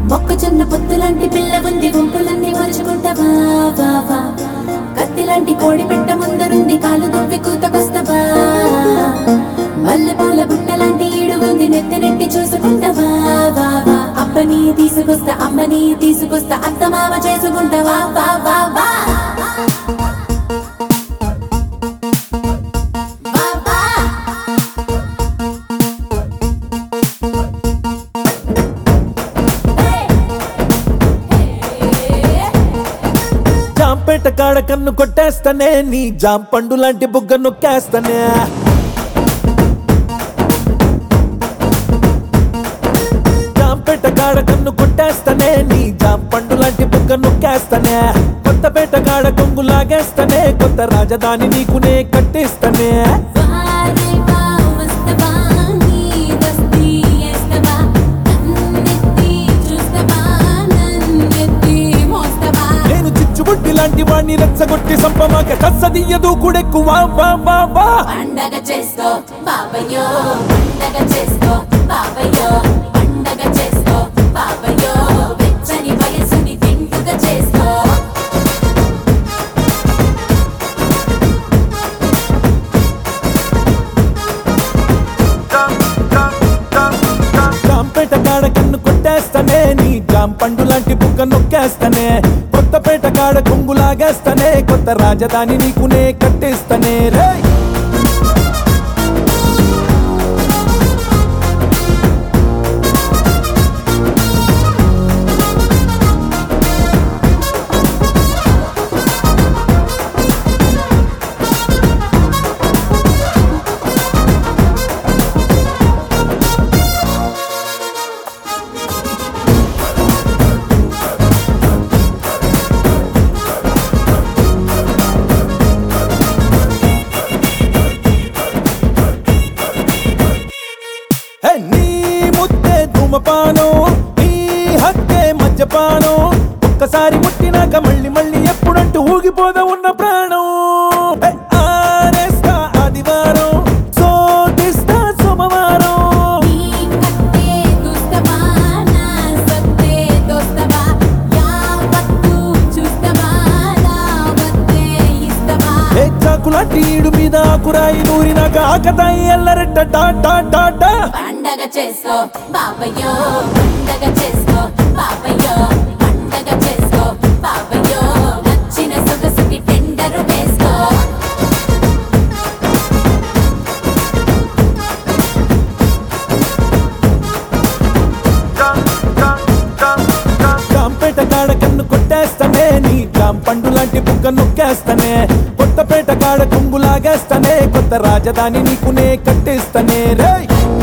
మొక్కజొన్న పొత్తులాంటి పిల్ల ఉంది గుంపులన్నీ మరుచుకుంటావా వా వా కత్తిలాంటి కోడి పెట్ట ముందరుంది కాలు దువ్వి కూతకొస్తావా మల్లెపూల బుట్టలాంటి ఈడుగుంది నెత్తి నెట్టి చూసుకుంటావా వా వా అప్పని తీసుకొస్తా అమ్మని తీసుకొస్తా అత్త మామ చేసుకుంటావా వా వా వా వా వా జాంపేట కాడ కన్ను కొట్టేస్తానే నీ జాం పండు లాంటి బుగ్గ నొక్కేస్తానే జాంపేట కాడ కన్ను కొట్టేస్తానే నీ జాం పండు లాంటి బుగ్గ నొక్కేస్తానే కొత్తపేట కాడ కొంగు లాగేస్తానే కొత్త రాజధాని నీకునే కట్టిస్తానే వారే వా వస్తవా నీ దస్తి ఎస్తవా నన్నెత్తి చూస్తవా నన్నెత్తి మోస్తవా నేను చిచ్చుబుట్టి లాంటి వాణ్ణి రెచ్చగొట్టి సంపమాక కస్సదియ్యదు కూడెక్కు వా వా వా వా పండగ చేసుకో బాబయ్యో పండగ చేసుకో బాబయ్యో పండగ చేసుకో బాబయ్యో వెచ్చని వయసుని తింటుగా చేసుకో జాంపేట కాడ కన్ను కొట్టేస్తానే నీ జాం పండు లాంటి బుగ్గ నొక్కేస్తానే కొత్తపేట కాడ కొంగు లాగేస్తానే కొత్త రాజధాని నీకునే కట్టిస్తానే రే హే, నీ ముద్దే ధూమపానం నీ హక్కే మద్యపానం ఒక్కసారి ముట్టినాక మళ్ళీ మళ్ళీ ఎప్పుడంటూ ఊగిపోదా ఉన్న ప్రాణం హే, ఆరేస్తా ఆదివారం సోదిస్తా సోమవారం నీ కత్తే దుస్తవా నా సత్తే దోస్తవా యావత్తు చూస్తవా నా వత్తే ఇస్తవా ఏ చాకులాంటి ఈడు మీద ఆకురాయి నూరినాక ఆకతాయి ఎల్లరెట్ట టా టా టా టా పండగ చేసుకో బాబయ్యో పండగ చేసుకో బాబయ్యో పండగ చేసుకో బాబయ్యో నచ్చిన సొగసుకి టెండరు వేసుకో జాంపేట కాడ కన్ను కొట్టేస్తానే నీ జాం పండు లాంటి బుగ్గ నొక్కేస్తానే కొత్తపేట కాడ కొంగు లాగేస్తానే కొత్త రాజధాని నీకునే కట్టిస్తానే రే